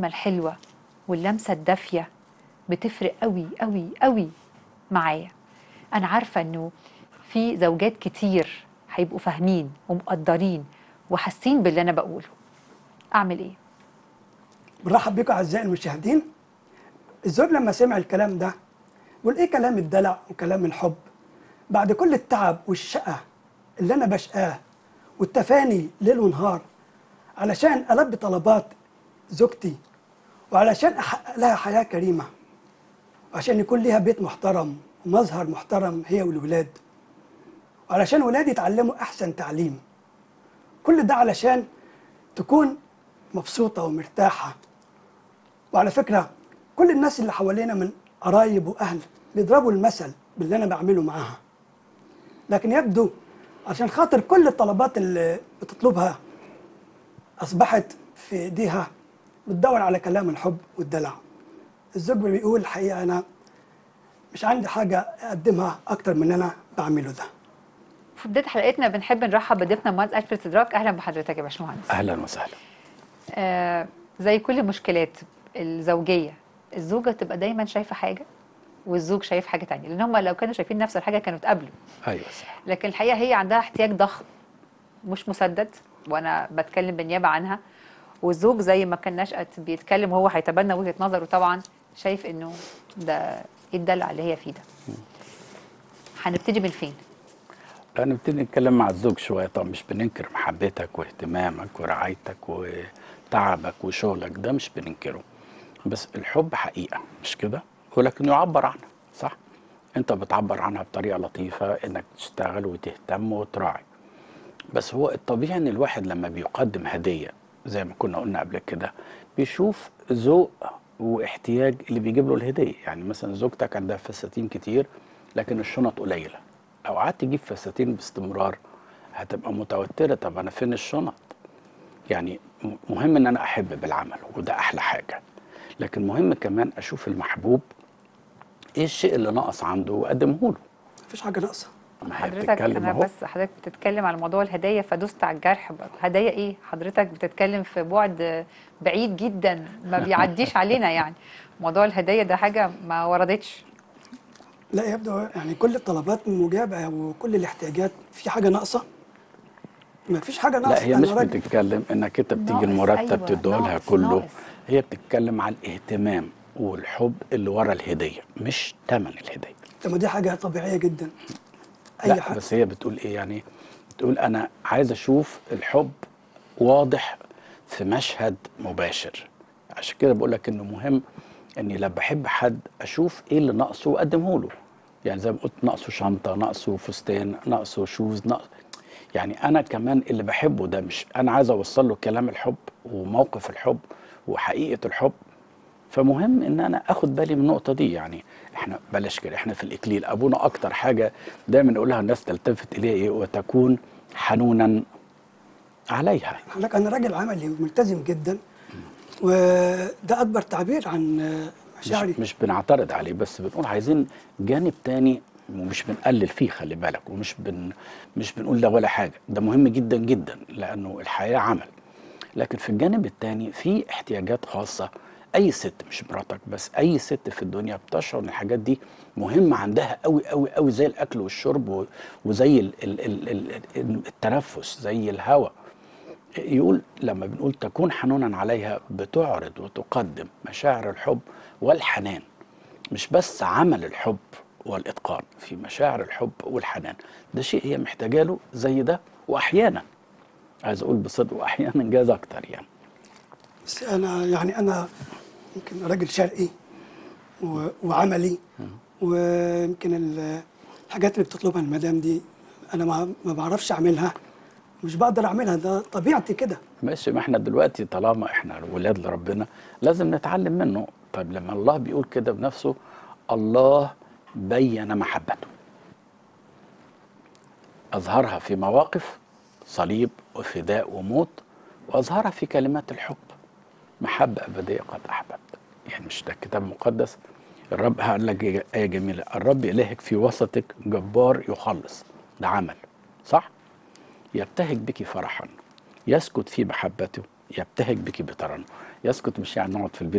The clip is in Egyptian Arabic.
الكلمة الحلوة واللمسة الدافية بتفرق قوي قوي قوي معايا أنا عارفة إنه في زوجات كتير هيبقوا فاهمين ومقدرين وحاسين باللي أنا بقوله أعمل إيه؟ برحب بكم اعزائي المشاهدين الزوج لما سمع الكلام ده بيقول ايه كلام الدلع وكلام الحب بعد كل التعب والشقة اللي انا بشقاه والتفاني ليل ونهار علشان البي طلبات زوجتي وعلشان احقق لها حياة كريمة وعشان يكون ليها بيت محترم ومظهر محترم هي والولاد وعلشان ولادي يتعلموا احسن تعليم كل ده علشان تكون مبسوطة ومرتاحة وعلى فكرة كل الناس اللي حوالينا من قرايب وأهل بيضربوا المثل باللي أنا بعمله معاها لكن يبدو عشان خاطر كل الطلبات اللي بتطلبها أصبحت في إيديها بتدور على كلام الحب والدلع الزوج بيقول الحقيقة أنا مش عندي حاجة أقدمها أكتر من اللي أنا بعمله ده في بداية حلقتنا بنحب نرحب بضيفنا المهندس ألفريد سدراك أهلا بحضرتك يا باشمهندس اهلا وسهلا آه زي كل مشكلات الزوجية الزوجة تبقى دايما شايفة حاجة والزوج شايف حاجة تانية لأن هم لو كانوا شايفين نفس الحاجة كانوا اتقابلوا ايوه صح لكن الحقيقة هي عندها احتياج ضخم مش مسدد وأنا بتكلم بالنيابة عنها والزوج زي ما كان نشأت بيتكلم وهو هيتبنى وجهة نظره طبعا شايف إنه ده إيه الدلع اللي هي فيه ده هنبتدي من فين؟ لا نبتدي نتكلم مع الزوج شويه طب مش بننكر محبتك واهتمامك ورعايتك وتعبك وشغلك ده مش بننكره بس الحب حقيقه مش كده ولكن يعبر عنها صح انت بتعبر عنها بطريقه لطيفه انك تشتغل وتهتم وتراعي بس هو الطبيعي ان الواحد لما بيقدم هديه زي ما كنا قلنا قبل كده بيشوف ذوق واحتياج اللي بيجيب له الهديه يعني مثلا زوجتك عندها فساتين كتير لكن الشنط قليله لو قعدت تجيب فساتين باستمرار هتبقى متوتره طب انا فين الشنط يعني م- مهم ان انا احب بالعمل وده احلى حاجه لكن مهم كمان اشوف المحبوب ايه الشيء اللي ناقص عنده واقدمه له مفيش حاجة ناقصة ما هي حضرتك بتتكلم انا اهو بس حضرتك بتتكلم على موضوع الهدايا فدست على الجرح بقى. هدايا ايه حضرتك بتتكلم في بعد بعيد جدا ما بيعديش علينا يعني موضوع الهدايا ده حاجه ما وردتش لا يبدو يعني كل الطلبات مجابة وكل الاحتياجات في حاجة ناقصة ما فيش حاجة ناقصة لا هي أنا مش راجل. بتتكلم انك انت بتيجي ناقص، المرتب أيوة، تديه لها ناقص، كله ناقص. هي بتتكلم على الاهتمام والحب اللي ورا الهديه مش ثمن الهديه طب ما دي حاجة طبيعية جدا أي لا حاجة بس هي بتقول ايه يعني بتقول انا عايز اشوف الحب واضح في مشهد مباشر عشان كده بقول لك انه مهم اني لما بحب حد اشوف ايه اللي ناقصه واقدمه له يعني زي ما قلت ناقصه شنطه ناقصه فستان ناقصه شوز ناقص يعني انا كمان اللي بحبه ده مش انا عايز اوصل له كلام الحب وموقف الحب وحقيقه الحب فمهم ان انا اخد بالي من النقطه دي يعني احنا بلاش كده احنا في الاكليل ابونا اكتر حاجه دايما نقولها الناس تلتفت اليها ايه وتكون حنونا عليها لك أنا راجل عملي وملتزم جدا وده أكبر تعبير عن مشاعري مش, مش بنعترض عليه بس بنقول عايزين جانب تاني ومش بنقلل فيه خلي بالك ومش بن مش بنقول ده ولا حاجه ده مهم جدا جدا لانه الحياه عمل لكن في الجانب التاني في احتياجات خاصه اي ست مش مراتك بس اي ست في الدنيا بتشعر ان الحاجات دي مهمه عندها قوي قوي قوي زي الاكل والشرب و- وزي ال ال ال ال التنفس زي الهواء يقول لما بنقول تكون حنونا عليها بتعرض وتقدم مشاعر الحب والحنان مش بس عمل الحب والاتقان في مشاعر الحب والحنان ده شيء هي محتاجه له زي ده واحيانا عايز اقول بصدق واحيانا جاز اكتر يعني بس أنا يعني أنا يمكن راجل شرقي و- وعملي ويمكن ال- الحاجات اللي بتطلبها المدام دي أنا ما ما بعرفش أعملها مش بقدر أعملها ده طبيعتي كده ماشي ما احنا دلوقتي طالما احنا ولاد لربنا لازم نتعلم منه طيب لما الله بيقول كده بنفسه الله بين محبته أظهرها في مواقف صليب وفداء وموت وأظهرها في كلمات الحب محبة أبدية قد أحببت يعني مش ده الكتاب المقدس الرب هقول لك آية جميلة الرب إلهك في وسطك جبار يخلص ده عمل صح؟ يبتهج بك فرحا يسكت في محبته يبتهج بك بترنم يسكت مش يعني نقعد في البيت